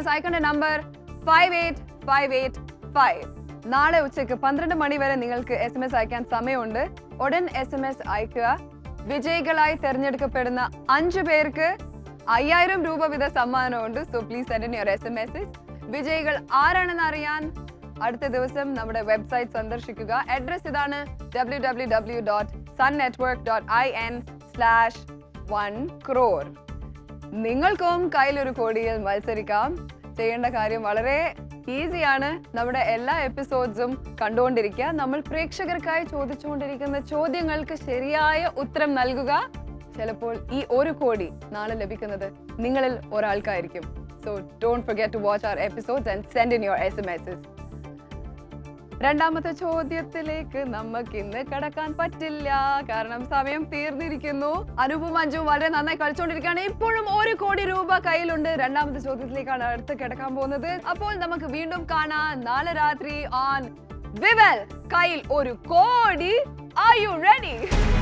S അയക്കേണ്ട number five eight five eight five നാളെ ഉച്ചയ്ക്ക് പന്ത്രണ്ട് മണി വരെ നിങ്ങൾക്ക് എസ് എം എസ് അയക്കാൻ സമയമുണ്ട് ഉടൻ എസ് എം എസ് അയക്കുക വിജയികളായി തെരഞ്ഞെടുക്കപ്പെടുന്ന അഞ്ചു പേർക്ക് അയ്യായിരം രൂപ വീത സമ്മാനമുണ്ട് so please send in your S M S വിജയികൾ ആരാണെന്ന് അറിയാൻ അടുത്ത ദിവസം നമ്മുടെ വെബ്സൈറ്റ് സന്ദർശിക്കുക അഡ്രസ് ഇതാണ് W W W dot Sun network dot I N slash one crore നിങ്ങൾക്കും കയ്യിലൊരു കോടിയിൽ മത്സരിക്കാം ചെയ്യേണ്ട കാര്യം വളരെ ഈസിയാണ് നമ്മുടെ എല്ലാ എപ്പിസോഡ്സും കണ്ടുകൊണ്ടിരിക്കുക നമ്മൾ പ്രേക്ഷകർക്കായി ചോദിച്ചുകൊണ്ടിരിക്കുന്ന ചോദ്യങ്ങൾക്ക് ശരിയായ ഉത്തരം നൽകുക ചിലപ്പോൾ ഈ ഒരു കോടി നാളെ ലഭിക്കുന്നത് നിങ്ങളിൽ ഒരാൾക്കായിരിക്കും so don't forget to watch our episodes and send in your S M S രണ്ടാമത്തെ ചോദ്യത്തിലേക്ക് നമുക്ക് ഇന്ന് കടക്കാൻ പറ്റില്ല കാരണം സമയം തീർന്നിരിക്കുന്നു അനുപും അഞ്ചും വളരെ നന്നായി കളിച്ചുകൊണ്ടിരിക്കുകയാണ് ഇപ്പോഴും ഒരു കോടി രൂപ കയ്യിലുണ്ട് രണ്ടാമത്തെ ചോദ്യത്തിലേക്കാണ് അടുത്ത് കിടക്കാൻ പോകുന്നത് അപ്പോൾ നമുക്ക് വീണ്ടും കാണാം നാളെ രാത്രി ഓൺ വിവൽ കയ്യിൽ ഒരു കോടി ആർ യു റെഡി